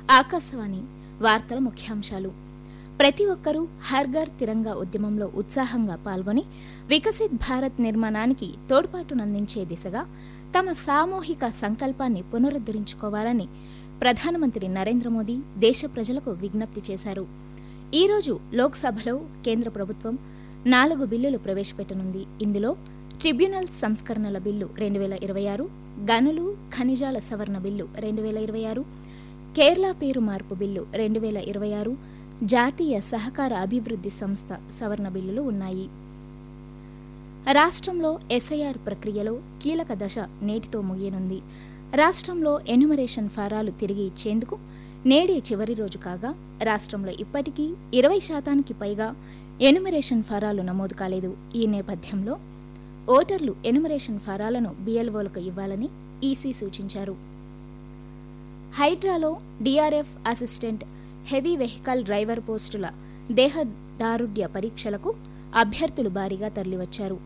ఆకాశవాణి వార్తల ముఖ్యాంశాలు ప్రతి ఒక్కరూ హర్ ఘర్ తిరంగా ఉద్యమంలో ఉత్సాహంగా పాల్గొని వికసిత్ భారత్ నిర్మాణానికి తోడ్పాటునందించే దిశగా తమ సామూహిక సంకల్పాన్ని పునరుద్ధరించుకోవాలని ప్రధానమంత్రి నరేంద్ర మోదీ దేశ ప్రజలకు విజ్ఞప్తి చేశారు ఈ రోజు లోక్సభలో కేంద్ర ప్రభుత్వం నాలుగు బిల్లులు ప్రవేశపెట్టనుంది ఇందులో ట్రిబ్యునల్ సంస్కరణల బిల్లు రెండు వేల ఇరవై ఆరు గనులు ఖనిజాల సవరణ బిల్లు రెండు వేల ఇరవై ఆరు కేరళ పేరు మార్పు బిల్లు రెండు వేల ఇరవై ఆరు జాతీయ సహకార అభివృద్ధి సంస్థ సవరణ బిల్లులు ఉన్నాయి రాష్ట్రంలో ఎస్ఐఆర్ ప్రక్రియలో కీలక దశ నేటితో ముగియనుంది రాష్ట్రంలో ఎన్యుమరేషన్ ఫారాలు తిరిగి ఇచ్చేందుకు నేడే చివరి రోజు కాగా రాష్ట్రంలో ఇప్పటికీ ఇరవై శాతానికి పైగా ఎన్యుమరేషన్ ఫారాలు నమోదు కాలేదు ఈ నేపథ్యంలో ఓటర్లు ఎన్యుమరేషన్ ఫారాలను బిఎల్ఓలకు ఇవ్వాలని ఈసీ సూచించారు హైడ్రాలో DRF assistant heavy vehicle driver పోస్టుల దేహదారుఢ్య పరీక్షలకు అభ్యర్థులు భారీగా తరలివచ్చారు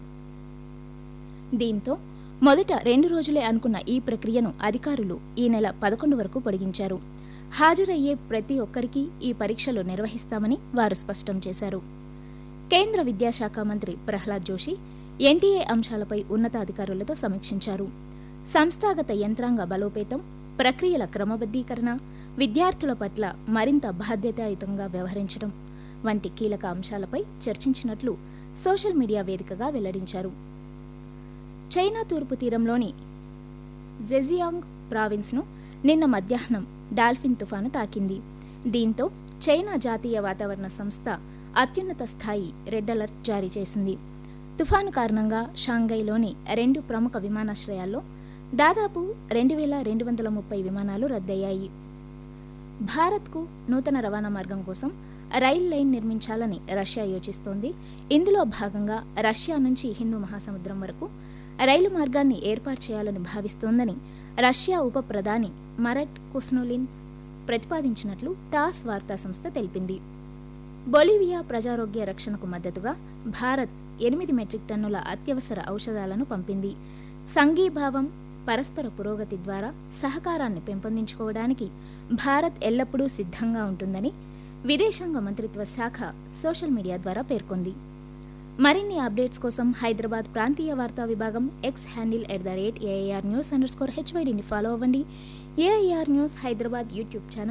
దీంతో మొదట రెండు రోజులే అనుకున్న ఈ ప్రక్రియను అధికారులు ఈ నెల పదకొండు వరకు పొడిగించారు హాజరయ్యే ప్రతి ఒక్కరికి ఈ పరీక్షలు నిర్వహిస్తామని వారు స్పష్టం చేశారు కేంద్ర విద్యాశాఖ మంత్రి ప్రహ్లాద్ జోషి ఎన్టీఏ అంశాలపై ఉన్నతాధికారులతో సమీక్షించారు సంస్థాగత యంత్రాంగ బలోపేతం ప్రక్రియల క్రమబద్దీకరణ విద్యార్థుల పట్ల మరింత బాధ్యతాయుతంగా వ్యవహరించడం వంటి కీలక అంశాలపై చర్చించినట్లు సోషల్ మీడియా వేదికగా వెల్లడించారు చైనా తూర్పు తీరంలోని జెజియాంగ్ ప్రావిన్స్ను నిన్న మధ్యాహ్నం డాల్ఫిన్ తుఫాను తాకింది దీంతో చైనా జాతీయ వాతావరణ సంస్థ అత్యున్నత స్థాయి రెడ్ అలర్ట్ జారీ చేసింది తుఫాను కారణంగా షాంఘైలోని రెండు ప్రముఖ విమానాశ్రయాల్లో దాదాపు రెండు వేల రెండు వందల ముప్పై విమానాలు రద్దయ్యాయి భారత్కు నూతన రవాణా మార్గం కోసం రైల్ లైన్ నిర్మించాలని రష్యా యోచిస్తోంది ఇందులో భాగంగా రష్యా నుంచి హిందూ మహాసముద్రం వరకు రైలు మార్గాన్ని ఏర్పాటు చేయాలని భావిస్తోందని రష్యా ఉప ప్రధాని మరట్ కుస్నోలిన్ ప్రతిపాదించినట్లు టాస్ వార్తా సంస్థ తెలిపింది బొలివియా ప్రజారోగ్య రక్షణకు మద్దతుగా భారత్ ఎనిమిది మెట్రిక్ టన్నుల అత్యవసర ఔషధాలను పంపింది సంఘీభావం పరస్పర పురోగతి ద్వారా సహకారాన్ని పెంపొందించుకోవడానికి భారత్ ఎల్లప్పుడూ సిద్ధంగా ఉంటుందని విదేశాంగ మంత్రిత్వ శాఖ సోషల్ మీడియా ద్వారా పేర్కొంది మరిన్ని అప్డేట్స్ కోసం హైదరాబాద్ ప్రాంతీయ వార్తా విభాగం X handle at the rate AIR news underscore హెచ్వైడిని ఫాలో అవ్వండి AIR news Hyderabad YouTube channel